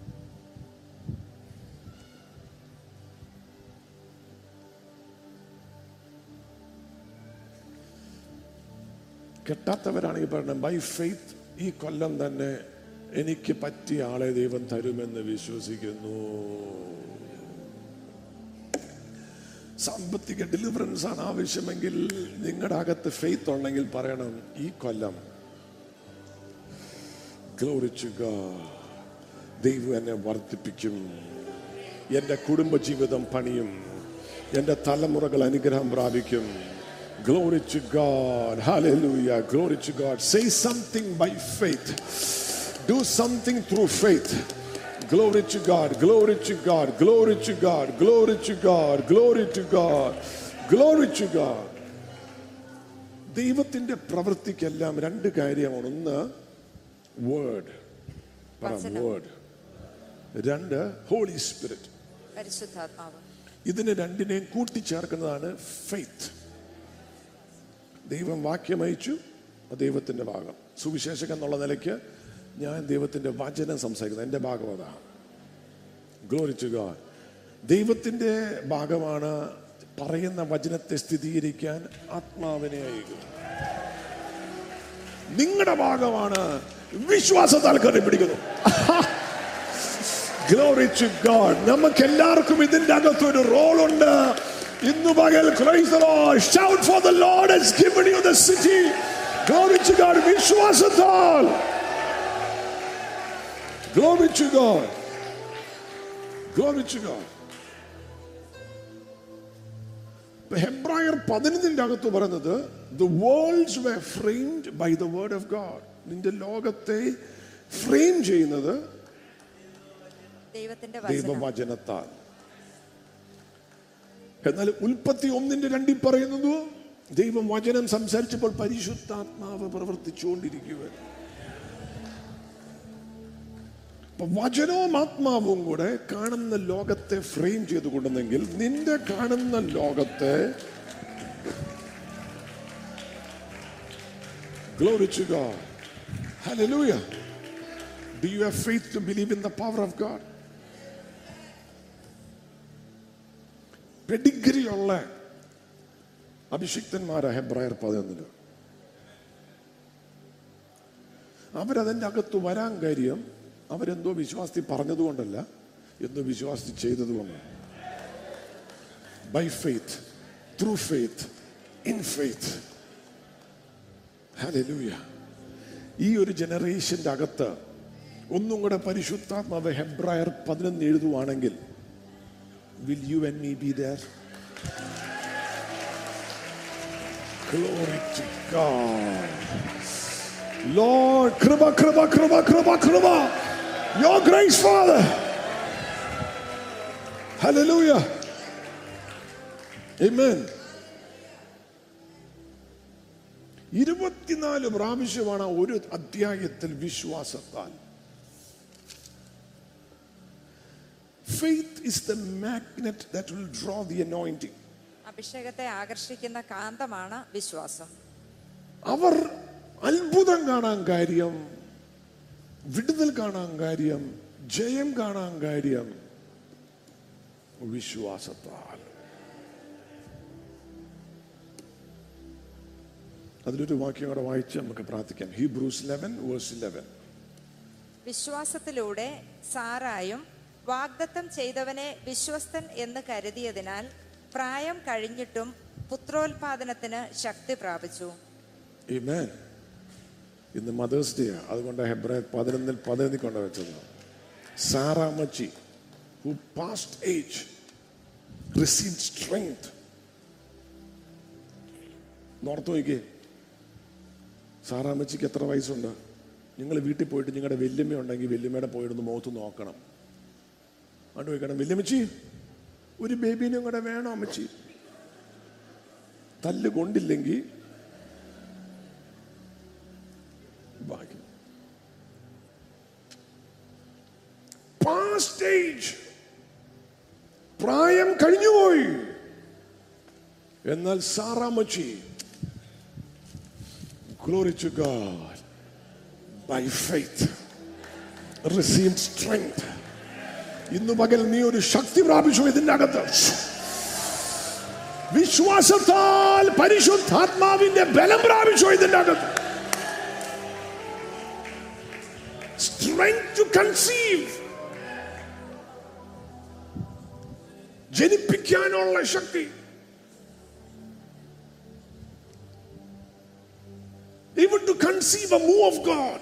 കെട്ടാത്തവരാണെങ്കിൽ പറയണം ബൈ ഫെയ്ത്ത് ഈ കൊല്ലം തന്നെ എനിക്ക് പറ്റിയ ആളെ ദൈവം തരുമെന്ന് വിശ്വസിക്കുന്നു സാമ്പത്തിക ഡെലിവറൻസ് ആണ് ആവശ്യമെങ്കിൽ നിങ്ങളുടെ അകത്ത് ഫെയ്ത്ത് ഉണ്ടെങ്കിൽ പറയണം ഈ കൊല്ലം Glory to God. ദൈവം എന്നെ വർദ്ധിപ്പിക്കും എൻ്റെ കുടുംബജീവിതം പണിയും എൻ്റെ തലമുറകൾ അനുഗ്രഹം പ്രാപിക്കും Glory to God. Hallelujah. Glory to God. Say something by faith. Do something through faith. Glory to God. Glory to God. Glory to God. Glory to God. Glory to God. Glory to God. ദൈവത്തിന്റെ പ്രവൃത്തിക്കെല്ലാം രണ്ട് കാര്യമാണ് ഒന്ന് word വചനം. Word രണ്ട് holy spirit പരിശുദ്ധാത്മാവ് ഇതിന് രണ്ടിനെയും കൂട്ടിച്ചേർക്കുന്നതാണ് faith ദൈവം വാക്യം അയച്ചു അത് ദൈവത്തിന്റെ ഭാഗം സുവിശേഷകൻ എന്നുള്ള നിലയ്ക്ക് ഞാൻ ദൈവത്തിന്റെ വചനം സംസാരിക്കുന്നത് എൻ്റെ ഭാഗം അതാണ് ഗ്ലോറി ടു ഗോഡ് ദൈവത്തിന്റെ ഭാഗമാണ് പറയുന്ന വചനത്തെ സ്ഥിരീകരിക്കാൻ ആത്മാവിനെ അയക്കുന്നത് നിങ്ങളുടെ ഭാഗമാണ് വിശ്വാസത്താൽ കയറി പിടിക്കുന്നു ഗ്ലോറി ടു ഗോഡ് നമുക്ക് എല്ലാവർക്കും ഇതിന്റെ അകത്ത് ഒരു റോൾ ഉണ്ട് ഇന്ന് പകൽ shout for the Lord has given you the city glory to God വിശ്വാസത്താൽ glory to God glory to God ഹെബ്രായർ പതിനൊന്നിന്റെ അകത്ത് പറയുന്നത് the worlds were framed by the word of God നിന്റെ ലോകത്തെ ഫ്രെയിം ചെയ്യുന്നത് ദൈവത്തിന്റെ വചനം ദൈവവചനത്താൽ എന്നാൽ ഉൽപ്പത്തി ഒന്നിന്റെ രണ്ടിൽ പറയുന്നത് ദൈവം വചനം സംസാരിച്ചപ്പോൾ പരിശുദ്ധാത്മാവ് പ്രവർത്തിച്ചുകൊണ്ടിരിക്കുക അപ്പൊ വചനവും ആത്മാവും കൂടെ കാണുന്ന ലോകത്തെ ഫ്രെയിം ചെയ്ത് കൊണ്ടുവന്നെങ്കിൽ നിന്റെ കാണുന്ന ലോകത്തെ Glory to God. Hallelujah. Do you have faith to believe in the power of God? Pedigree ഉള്ള അഭിഷിക്തന്മാരാ ഹെബ്രായർ പതിനൊന്നില് അവരതിൻ്റെ അകത്ത് വരാൻ കാര്യം അവരെന്തോ വിശ്വാസത്തിൽ പറഞ്ഞതുകൊണ്ടല്ല എന്തോ വിശ്വാസത്തിൽ ചെയ്തതുകൊണ്ടാണ് by faith through faith in faith hallelujah ഈ ഒരു ജനറേഷന്റെ അകത്ത് ഒന്നും കൂടെ പരിശുദ്ധാത്മാവ് ഹെബ്രായർ പതിനൊന്ന് എഴുതുവാണെങ്കിൽ will you and me be there Glory to God. Lord, kruba, kruba, kruba, kruba, kruba. Your grace, Father. Hallelujah. Amen. ഇരുപത്തിനാല് പ്രാവശ്യമാണ് ആ ഒരു അധ്യായത്തിൽ വിശ്വാസത്താൽ faith is the magnet that will draw the anointing അഭിഷേകത്തെ ആകർഷിക്കുന്ന കാന്തമാണ് വിശ്വാസം അവർ അത്ഭുതം കാണാൻ കാര്യം വിടുതൽ കാണാൻ കാര്യം ജയം കാണാൻ കാര്യം വിശ്വാസത്താൽ അതിലൊരു വാക്യം കൂടെ വായിച്ച് നമുക്ക് പ്രാർത്ഥിക്കാം ഹീബ്രൂസ് ലെവൻ വേഴ്സ് ഇലവൻ വിശ്വാസത്തിലൂടെ സാറായും വാഗ്ദത്തം ചെയ്തവനെ വിശ്വസ്തൻ എന്ന് കരുതിയതിനാൽ പ്രായം കഴിഞ്ഞിട്ടും പുത്രോത്പാദനത്തിന് ശക്തി പ്രാപിച്ചു Amen. ഇന്ന് മദേഴ്സ് ഡേ അതുകൊണ്ട് ഹെബ്രായ പതിനൊന്നിൽ പതിനൊന്നിൽ കൊണ്ട് വെച്ചത് സാറാമച്ചി who past age receive strength north നോക്കിയേ സാറാമ്മച്ചിക്ക് എത്ര വയസ്സുണ്ട് നിങ്ങൾ വീട്ടിൽ പോയിട്ട് നിങ്ങളുടെ വല്യമ്മ ഉണ്ടെങ്കിൽ വല്യമ്മയുടെ പോയിട്ടൊന്ന് മുഖത്ത് നോക്കണം അതുകൊണ്ട് ചോദിക്കണം വല്യമ്മച്ചി ഒരു ബേബീനും കൂടെ വേണോ അമ്മച്ചി തല്ല് കൊണ്ടില്ലെങ്കിൽ ഭാഗ്യം പാസ്റ്റ് ഏജ് പ്രായം കഴിഞ്ഞുപോയി എന്നാൽ സാറാമച്ചി glory to God by faith receive strength ഇന്നു പകൽ നീ ഒരു ശക്തി പ്രാപിച്ചു ഇതിന്റെ അകത്ത് വിശ്വാസത്താൽ പരിശുദ്ധാത്മാവിന്റെ ബലം പ്രാപിച്ചു ഇതിന്റെ അകത്ത് സ്ട്രെങ്ത് ടു കൺസീവ് ജനിപ്പിക്കാനുള്ള ശക്തി even to conceive a move of God.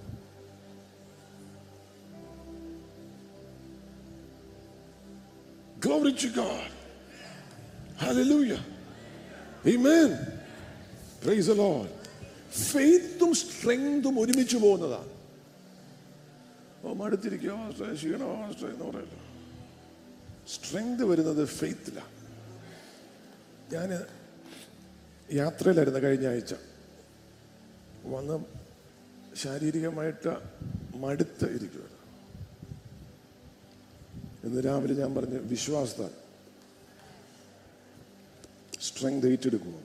Glory to God. Hallelujah. Amen. Praise the Lord. ഫെയ്ത്തും സ്ട്രെങ്തും ഒരുമിച്ച് പോകുന്നതാണ് ഓ മടുത്തിരിക്കോ ക്ഷീണോ എന്ന് പറയല്ലോ സ്ട്രെങ്ത് വരുന്നത് ഫെയ്ത്തിലാണ് ഞാൻ യാത്രയിലായിരുന്നു കഴിഞ്ഞ ആഴ്ച വന്ന് ശാരീരികമായിട്ട് മടുത്ത് ഇരിക്കുകയാണ് ഇന്ന് രാവിലെ ഞാൻ പറഞ്ഞു വിശ്വാസത്താൽ സ്ട്രെങ്ത് ഏറ്റെടുക്കുന്നു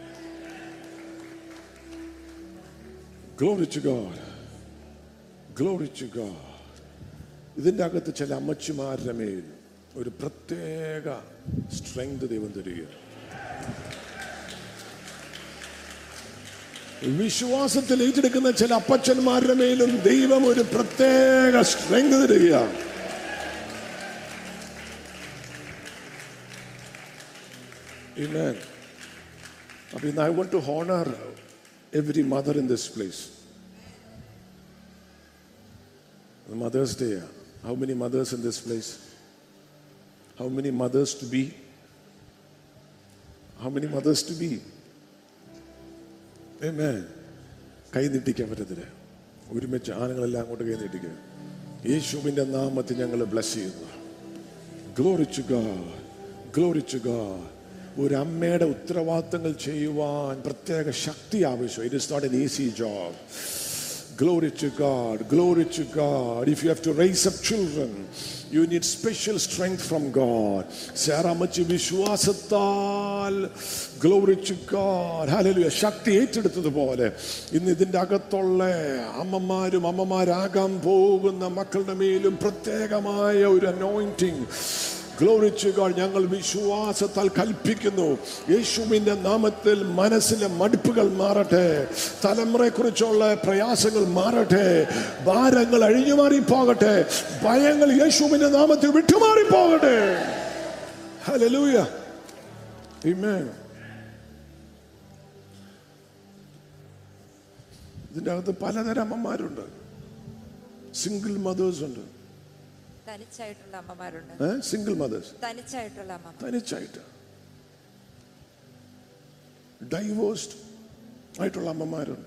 glory to God glory to God ഇതിൻ്റെ അകത്ത് ചില അമ്മച്ചിമാരുടെ മേൽ ഒരു പ്രത്യേക സ്ട്രെങ്ത് ദൈവം തരികയാണ് വിശ്വാസത്തിൽ ഏറ്റെടുക്കുന്ന ചില അപ്പച്ചന്മാരുടെ മേലും ദൈവം ഒരു പ്രത്യേക സ്ട്രെങ്ത് തരികയാണ് Amen. I mean, I want to honor every mother in this place. The Mother's Day. How many mothers in this place? How many mothers to be? How many mothers to be? Amen. കൈ നീട്ടിക്കാൻ പറ്റത്തില്ല ഒരുമിച്ച് ആണുങ്ങളെല്ലാം അങ്ങോട്ട് കൈ നീട്ടിക്കുക യേശുവിന്റെ നാമത്തിൽ ഞങ്ങൾ bless ചെയ്യുന്നു ഗ്ലോറിച്ചു God ഗ്ലോറിച്ചു God ഒരു അമ്മയുടെ ഉത്തരവാദിത്തങ്ങൾ ചെയ്യുവാൻ പ്രത്യേക ശക്തി ആവശ്യം it is not an easy job Glory to God. Glory to God. If you have to raise up children, you need special strength from God. സാറാമച്ച് വിശ്വാസത്താൽ ഗ്ലോറി ടു ഗോഡ് ഹല്ലേലൂയ ശക്തി ഏറ്റെടുത്തതുപോലെ ഇന്ന് ഇതിൻ്റെ അകത്തുള്ള അമ്മമാരും അമ്മമാരാകാൻ പോകുന്ന മക്കളുടെ മേലും പ്രത്യേകമായ ഒരു അനോയിന്റിങ് ഗ്ലോറി ടു ഗോഡ് ഞങ്ങൾ വിശ്വാസത്താൽ കൽപ്പിക്കുന്നു യേശുവിന്റെ നാമത്തിൽ മനസ്സിലെ മടുപ്പുകൾ മാറട്ടെ തലമുറയെക്കുറിച്ചുള്ള പ്രയാസങ്ങൾ മാറട്ടെ ഭാരങ്ങൾ അഴിഞ്ഞു മാറിപ്പോകട്ടെ ഭയങ്ങൾ യേശുവിന്റെ നാമത്തിൽ വിട്ടുമാറിപ്പോകട്ടെ ഹല്ലേലൂയ Amen. ഇതിൻ്റെ അകത്ത് പലതരം അമ്മമാരുണ്ട് സിംഗിൾ മദേഴ്സ് ഉണ്ട് തനിച്ചായിട്ടുള്ള അമ്മമാരുണ്ട് സിംഗിൾ മദേഴ്സ് തനിച്ചായിട്ടുള്ള അമ്മമാർ തനിച്ചായിട്ട് ഡൈവോഴ്സ്ഡ് ആയിട്ടുള്ള അമ്മമാരുണ്ട്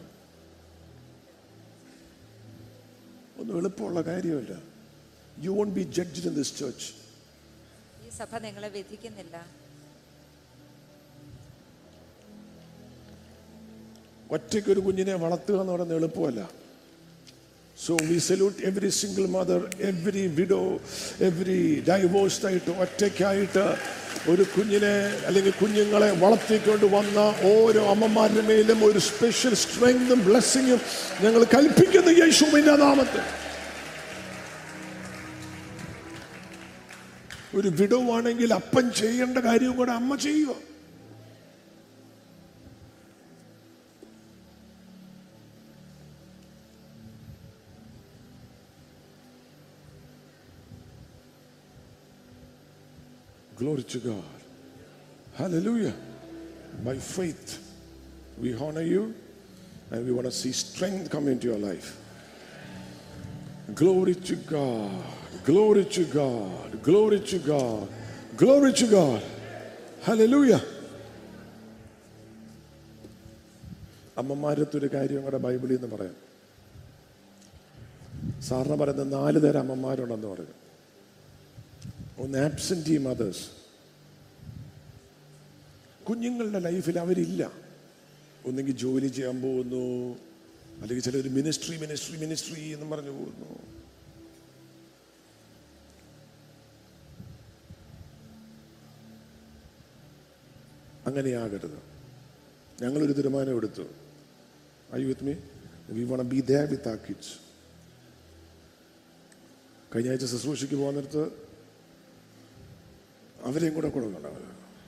ഒന്നും എളുപ്പമുള്ള കാര്യമല്ല you won't be judge in this church ഈ സഭ നിങ്ങളെ വിധിക്കുന്നില്ല ഒറ്റയ്ക്ക് ഒരു കുഞ്ഞിനെ വളർത്തുക എന്ന് പറയുന്നത് എളുപ്പമല്ല so we salute every single mother every widow every divorced ആയിട്ട് ഒറ്റയ്ക്കായിട്ട് ഒരു കുഞ്ഞിനെ അല്ലെങ്കിൽ കുഞ്ഞുങ്ങളെ വളർത്തിക്കൊണ്ട് വന്ന ഓരോ അമ്മമാരുടെ മേലും ഒരു സ്പെഷ്യൽ സ്ട്രെങ്തും ബ്ലെസ്സിങ്ങും ഞങ്ങൾ കൽപ്പിക്കുന്ന യേശുവിന്റെ നാമത്തിൽ ഒരു വിഡോ ആണെങ്കിൽ അപ്പൻ ചെയ്യേണ്ട കാര്യവും കൂടെ അമ്മ ചെയ്യുക Glory to God. Hallelujah. By faith, we honor you and we want to see strength come into your life. Glory to God. Glory to God. Glory to God. Glory to God. Hallelujah. അമ്മമാരത്തൊരു കാര്യം കൂടെ ബൈബിളിൽ നിന്ന് പറയാം സാറിന് പറയുന്ന നാല് തരം അമ്മമാരുണ്ടെന്ന് പറയും ഒന്ന് ആബ്സെന്റി മദേഴ്സ് കുഞ്ഞുങ്ങളുടെ ലൈഫിൽ അവരില്ല ഒന്നെങ്കിൽ ജോലി ചെയ്യാൻ പോകുന്നു അല്ലെങ്കിൽ ചിലർ മിനിസ്ട്രി മിനിസ്ട്രി മിനിസ്ട്രി എന്ന് പറഞ്ഞു പോകുന്നു അങ്ങനെയാകരുത് ഞങ്ങളൊരു തീരുമാനം എടുത്തു I with me we won't be there with ആ കിഡ്സ് കഴിഞ്ഞ ആഴ്ച ശുശ്രൂഷയ്ക്ക് പോകുന്നിടത്ത് അവരെയും കൂടെ കൊടുക്കണം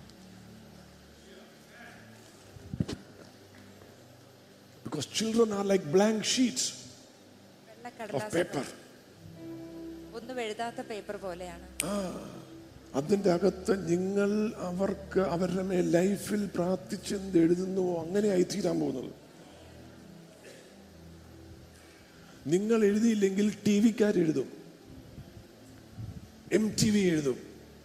Because children are like blank sheets of വെള്ളക്കടലാസ് paper. ഒന്നും എഴുതാത്ത പേപ്പർ പോലെയാണ് അതിൻ്റെ അകത്ത് നിങ്ങൾ അവർക്ക് അവരുടെ മേൽ ലൈഫിൽ പ്രാർത്ഥിച്ചെന്ത് എഴുതുന്നുവോ അങ്ങനെ ആയിത്തീരാൻ പോകുന്നത് നിങ്ങൾ എഴുതിയില്ലെങ്കിൽ ടി വിക്കാർ എഴുതും എം ടി വി എഴുതും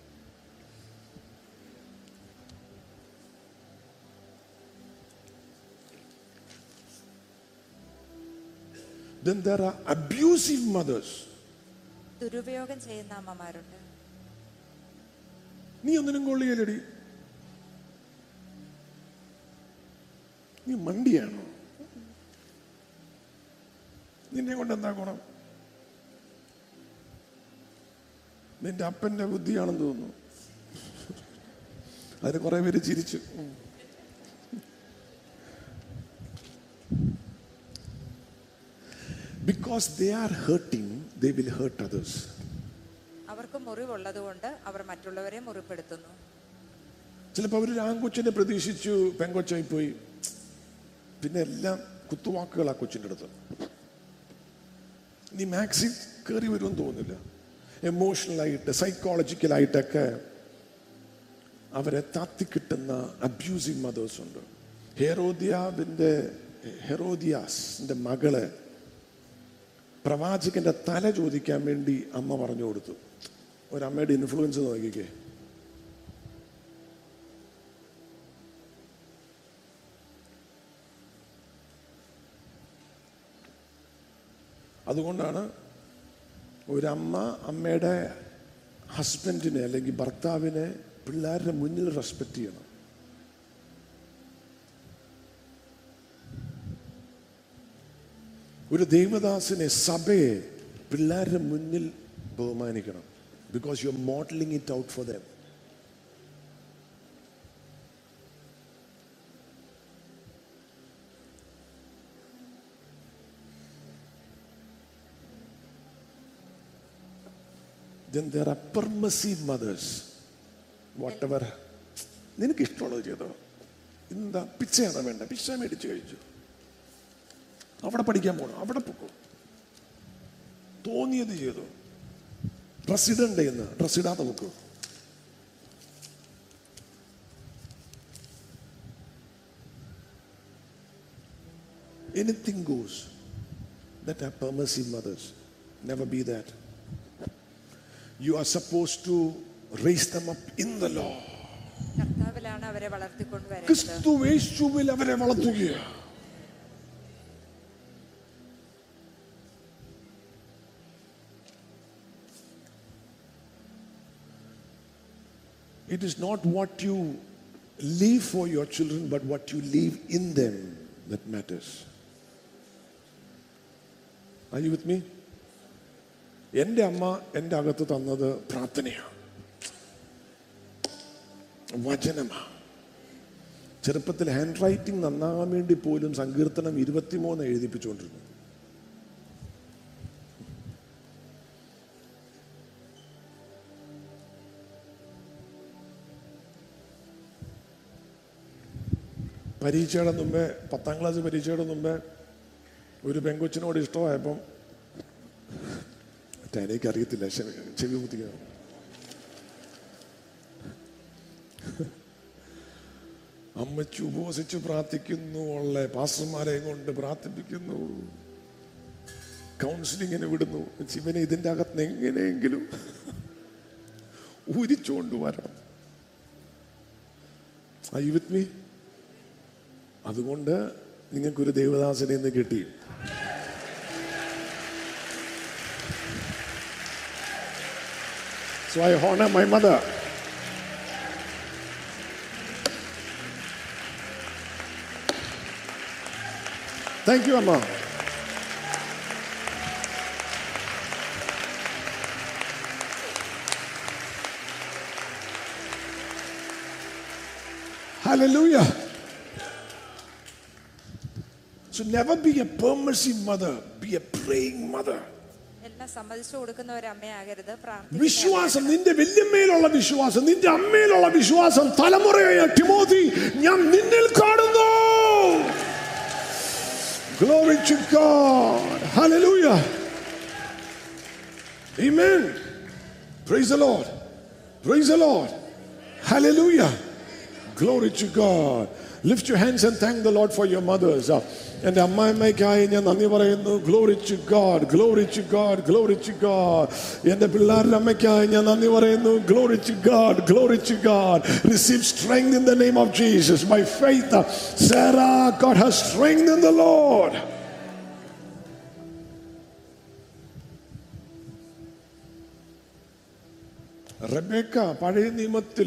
Then there are abusive mothers. ദുരുപയോഗം ചെയ്യുന്ന അമ്മമാരുണ്ട് നീ ഒന്നിനും കൊള്ളിയല്ലടി നീ മണ്ടിയാണോ നിന്നെ കൊണ്ട് എന്താ ഗുണം നിന്റെ അപ്പന്റെ ബുദ്ധിയാണെന്ന് തോന്നുന്നു അതിന് കുറെ പേര് ചിരിച്ചു ഉം. Because they are hurting, they will hurt others. അവർക്ക് മുറിവുള്ളത് കൊണ്ട് അവർ മറ്റുള്ളവരെ മുറിപ്പെടുത്തുന്നു ചിലപ്പോൾ അവർ ആൺകൊച്ചിനെ പ്രതീക്ഷിച്ചു പെങ്കൊച്ചായി പോയി പിന്നെ എല്ലാം കുത്തുവാക്കുകളാ കൊച്ചിൻ്റെ അടുത്ത് നീ മാക്സിം കയറി വരുമെന്ന് തോന്നുന്നില്ല എമോഷണലായിട്ട് സൈക്കോളജിക്കലായിട്ടൊക്കെ അവരെ താത്തിക്കിട്ടുന്ന അബ്യൂസിങ് മദേഴ്സ് ഉണ്ട് ഹെറോദിയാവിൻ്റെ ഹെറോദിയാസിന്റെ മകള് പ്രവാചകന്റെ തല ചോദിക്കാൻ വേണ്ടി അമ്മ പറഞ്ഞു കൊടുത്തു ഒരമ്മയുടെ ഇൻഫ്ലുവൻസ് നോക്കിക്കേ അതുകൊണ്ടാണ് ഒരമ്മ അമ്മയുടെ ഹസ്ബൻഡിനെ അല്ലെങ്കിൽ ഭർത്താവിനെ പിള്ളേരുടെ മുന്നിൽ റെസ്പെക്ട് ചെയ്യണം ഒരു ദൈവദാസിനെ സഭയെ പിള്ളേരുടെ മുന്നിൽ ബഹുമാനിക്കണം because you are modelling it out for them then there are permissive mothers whatever നിനക്ക് ഇഷ്ടമുള്ളത് ചെയ്തോ എന്താ പിച്ചയാണ് വേണ്ട പിച്ച മേടിച്ച് കഴിച്ചു അവിടെ പഠിക്കാൻ പോകണം അവിടെ പൊക്കോ തോന്നിയത് ചെയ്തു ഡ്രസ് ഇടണ്ടേ എന്ന് ഡ്രസ് ഇടാതെ പൊക്കോ anything goes that are permissive mothers never be that You are supposed to raise them up in the law. കർത്താവിലാണ് അവരെ വളർത്തിക്കൊണ്ട് വരുന്നത് ക്രിസ്തു യേശുവിൽ അവരെ വളർത്തുകയാണ് It is not what you leave for your children, but what you leave in them that matters. Are you with me? എൻ്റെ അമ്മ എൻ്റെ അകത്ത് തന്നത് പ്രാർത്ഥനയാണ് വചനമാണ് ചെറുപ്പത്തിൽ ഹാൻഡ് റൈറ്റിംഗ് നന്നാകാൻ വേണ്ടി പോലും സങ്കീർത്തനം ഇരുപത്തിമൂന്ന് എഴുതിപ്പിച്ചുകൊണ്ടിരുന്നു പരീക്ഷയുടെ മുമ്പേ പത്താം ക്ലാസ് പരീക്ഷയുടെ മുമ്പേ ഒരു പെങ്കൊച്ചിനോട് ഇഷ്ടമായപ്പം എനിക്ക് അറിയത്തില്ല ചെവി കുത്തിക്കണം അമ്മച്ചി ഉപവസിച്ച് പ്രാർത്ഥിക്കുന്നു ഉള്ള പാസ്റ്റർമാരെ കൊണ്ട് പ്രാർത്ഥിപ്പിക്കുന്നു കൗൺസിലിങ്ങിന് വിടുന്നു ഇവനെ ഇതിൻ്റെ അകത്ത് എങ്ങനെയെങ്കിലും ഊരിച്ചുകൊണ്ട് വരണം ഐ വിത്ത് മീ അതുകൊണ്ട് നിങ്ങൾക്കൊരു ദേവദാസനെ ഇന്ന് കിട്ടി So I honor my mother. Thank you, Amma. Hallelujah. So never be a permissive mother, be a praying mother. എല്ലാം സമ്മതിച്ചു കൊടുക്കുന്ന ഒരു അമ്മയാകരുത് പ്രാർത്ഥിക്കുന്ന വിശ്വാസം നിന്റെ വല്യമ്മയിലുള്ള വിശ്വാസം നിന്റെ അമ്മയിലുള്ള വിശ്വാസം തലമുറയായ ടിമോതി ഞാൻ നിന്നിൽ കാണുന്നു Glory to God. Hallelujah. Amen. Praise the Lord. Praise the Lord. Hallelujah. Glory to God. Lift your hands and thank the Lord for your mothers. Uh, എൻ്റെ അമ്മായിമ്മയ്ക്കായി ഞാൻ നന്ദി പറയുന്നു glory to God glory to God glory to God എൻ്റെ പിള്ളേരുടെ അമ്മയ്ക്കായി ഞാൻ നന്ദി പറയുന്നു glory to God glory to God receive strength in the name of Jesus by faith Sarah God has strength in the Lord Rebecca പഴയ നിയമത്തിൽ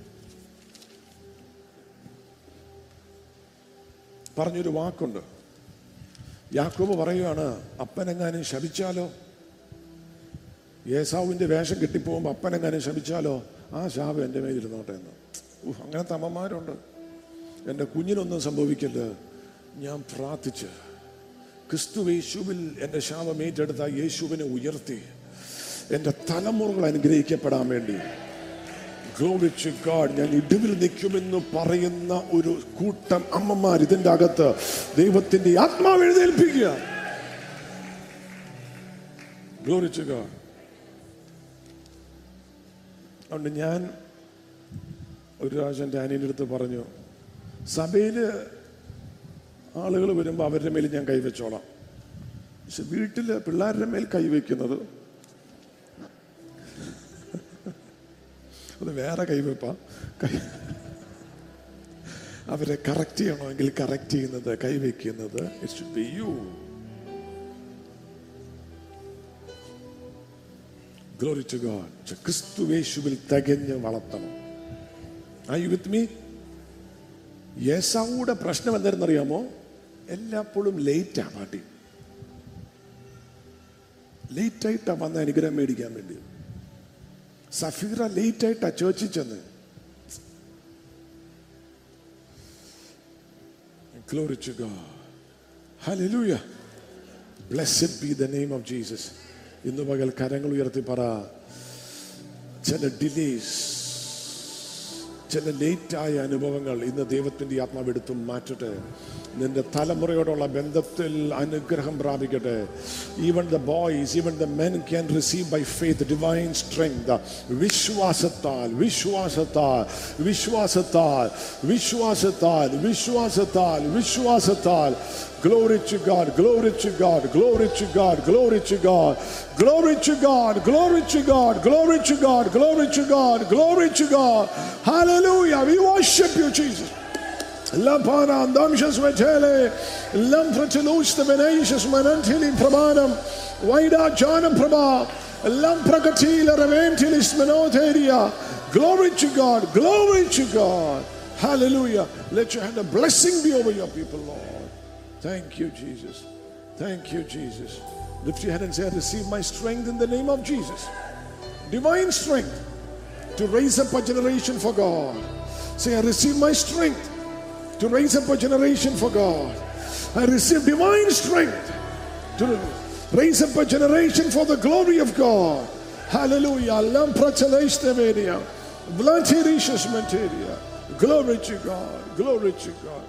പറഞ്ഞൊരു വാക്കുണ്ട് യാക്കോബ് പറയുകയാണ് അപ്പനെങ്ങാനും ശപിച്ചാലോ യേസാവിൻ്റെ വേഷം കെട്ടിപ്പോകുമ്പോൾ അപ്പനെങ്ങാനും ശപിച്ചാലോ ആ ശാപം എൻ്റെ മേലിരുന്നോട്ടെ എന്ന് ഉഹ്, അങ്ങനത്തെ അമ്മമാരുണ്ട് എൻ്റെ കുഞ്ഞിനൊന്നും സംഭവിക്കല്ല ഞാൻ പ്രാർത്ഥിച്ച് ക്രിസ്തു യേശുവിൽ എൻ്റെ ശാപം ഏറ്റെടുത്ത യേശുവിനെ ഉയർത്തി എൻ്റെ തലമുറകൾ അനുഗ്രഹിക്കപ്പെടാൻ വേണ്ടി Glory to God. ഞാൻ ഇടിവിൽ നിൽക്കുമെന്ന് പറയുന്ന ഒരു കൂട്ടം അമ്മമാർ ഇതിന്റെ അകത്ത് ദൈവത്തിന്റെ ആത്മാവ് എഴുന്നേൽപ്പിക്കുക Glory to God. അതുകൊണ്ട് ഞാൻ ഒരു പ്രാവശ്യം എൻ്റെ അനിയൻ്റെ അടുത്ത് പറഞ്ഞു സഭയിൽ ആളുകൾ വരുമ്പോൾ അവരുടെ മേൽ ഞാൻ കൈവച്ചോളാം പക്ഷെ വീട്ടിൽ പിള്ളേരുടെ മേൽ കൈവയ്ക്കുന്നത് അത് വേറെ കൈവെപ്പ കൈ അവരെ കറക്റ്റ് ചെയ്യണമെങ്കിൽ കറക്റ്റ് ചെയ്യുന്നത് കൈവയ്ക്കുന്നത് it should be you glory to God ക്രിസ്തു യേശുവിൽ തികഞ്ഞ് വളർത്തണം ആ യു വിത്ത് മീ യേസാവൂടെ പ്രശ്നം എന്തായിരുന്നറിയാമോ എല്ലാപ്പോഴും ലേറ്റാ പാട്ടി ലേറ്റ് ആയിട്ടാ വന്ന അനുഗ്രഹം മേടിക്കാൻ വേണ്ടി സഫീറ ലേറ്റ് ആയിട്ടാ ചേർച്ചിൽ ചെന്ന് Glory to God. Hallelujah. Blessed be the name of Jesus. ഇന്ന് പകൽ കരങ്ങൾ ഉയർത്തി പറ ചില ഡിലേസ് ചില ലേറ്റായ അനുഭവങ്ങൾ ഇന്ന് ദൈവത്തിന്റെ ആത്മാവ് എടുത്തും മാറ്റട്ടെ നിന്റെ തലമുറയോടുള്ള ബന്ധത്തിൽ അനുഗ്രഹം പ്രാപിക്കട്ടെ even the boys even the men can receive by faith divine strength വിശ്വാസത്താൽ വിശ്വാസത്താൽ വിശ്വാസത്താൽ വിശ്വാസത്താൽ വിശ്വാസത്താൽ വിശ്വാസത്താൽ Glory to God, glory to God, glory to God, glory to God, glory to God, glory to God, glory to God, glory to God, glory to God. Hallelujah. We worship you, Jesus. Lampana andamshas vetele, lampratilush the venacious manantili pramanam, vaida janam prabha, lamprakatila raventilis manotheria. Glory to God, glory to God. Hallelujah. Let your hand of blessing be over your people, Lord. Thank you, Jesus. Thank you, Jesus. Lift your hand and say, I receive my strength in the name of Jesus. Divine strength to raise up a generation for God. Say, I receive my strength to raise up a generation for God. I receive divine strength to raise up a generation for the glory of God. Hallelujah. Lampratelestevedia. Blantirishas materia. Glory to God. Glory to God.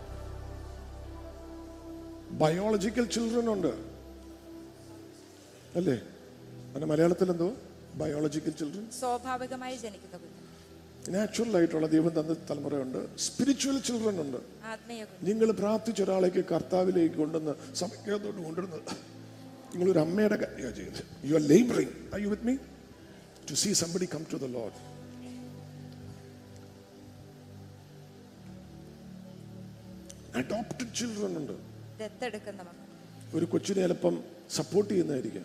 Biological children ഉണ്ട് അല്ലേ അങ്ങനെ മലയാളത്തിൽ എന്തോ biological children സ്വാഭാവികമായി ജനിക്കുന്ന കുഞ്ഞ് natural ആയിട്ടുള്ള ദൈവം തന്ന തലമുറയുണ്ട് സ്പിരിച്വൽ ചിൽഡ്രൻ ഉണ്ട് ആത്മീയ കുഞ്ഞ് നിങ്ങൾ പ്രാർത്ഥിച്ച ഒരാളേക്ക് കർത്താവിലേക്ക് കൊണ്ടുവന്ന് സമയത്തോട്ട് കൊണ്ടുവരുന്നത് നിങ്ങളൊരു അമ്മയുടെ കാര്യമാണ് ചെയ്യുന്നത് you are labouring I you with me to see somebody come to the Lord adopted children ഉണ്ട് ദത്തെടുക്കുന്ന മക്കൾ ഒരു കൊച്ചിനെ ചിലപ്പം സപ്പോർട്ട് ചെയ്യുന്നതായിരിക്കാം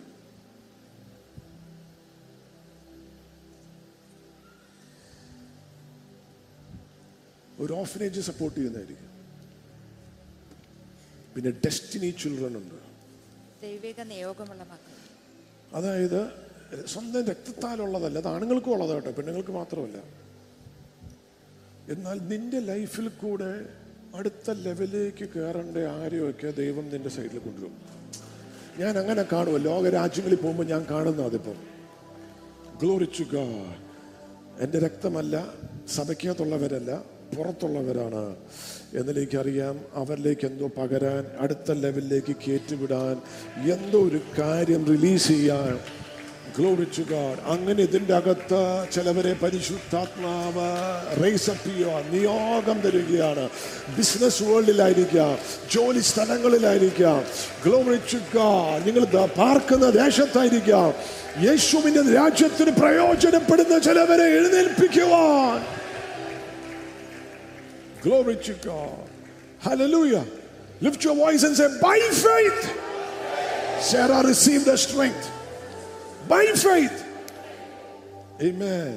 ഒരു ഓഫനേജ് സപ്പോർട്ട് ചെയ്യുന്നതായിരിക്കും പിന്നെ ഡെസ്റ്റിനി ചിൽഡ്രൻ ഉണ്ട് ദൈവിക നിയോഗമുള്ള മക്കൾ അതായത് സ്വന്തം രക്തത്താലുള്ളതല്ല അത് ആണുങ്ങൾക്കും ഉള്ളതാ കേട്ടോ പെണ്ണുങ്ങൾക്ക് മാത്രമല്ല എന്നാൽ നിന്റെ ലൈഫിൽ കൂടെ അടുത്ത ലെവലിലേക്ക് കയറേണ്ട ആരെയൊക്കെ ദൈവം നിന്റെ സൈഡിൽ കൊണ്ടുവരും ഞാൻ അങ്ങനെ കാണുമോ ലോക രാജ്യങ്ങളിൽ പോകുമ്പോൾ ഞാൻ കാണുന്ന അതിപ്പം ഗ്ലോറിച്ചു ഗാഡ് എൻ്റെ രക്തമല്ല സഭയ്ക്കകത്തുള്ളവരല്ല പുറത്തുള്ളവരാണ് എന്നെനിക്കറിയാം അവരിലേക്ക് എന്തോ പകരാൻ അടുത്ത ലെവലിലേക്ക് കയറ്റിവിടാൻ എന്തോ ഒരു കാര്യം റിലീസ് ചെയ്യാൻ ഗ്ലോറിച്ചു ഗാഡ് അങ്ങനെ ഇതിൻ്റെ അകത്ത് ചിലവരെ പരിശുദ്ധാത്മാവ് റേസപ്പ് ചെയ്യുക നിയോഗം തരികയാണ് ബിസിനസ് വേൾഡിലായിരിക്കാം ജോലി സ്ഥലങ്ങളിലായിരിക്കാം ഗ്ലോറിച്ചു ഗാഡ് നിങ്ങൾ ദ- പാർക്കുന്ന ദേശത്തായിരിക്കാം യേശുവിന്റെ രാജ്യത്തിന് പ്രയോജനപ്പെടുന്ന ചിലവരെ എഴുന്നേൽപ്പിക്കുവാൻ Glory to God. Hallelujah. Lift your voice and say, By faith, Sarah received the strength. By faith. Amen.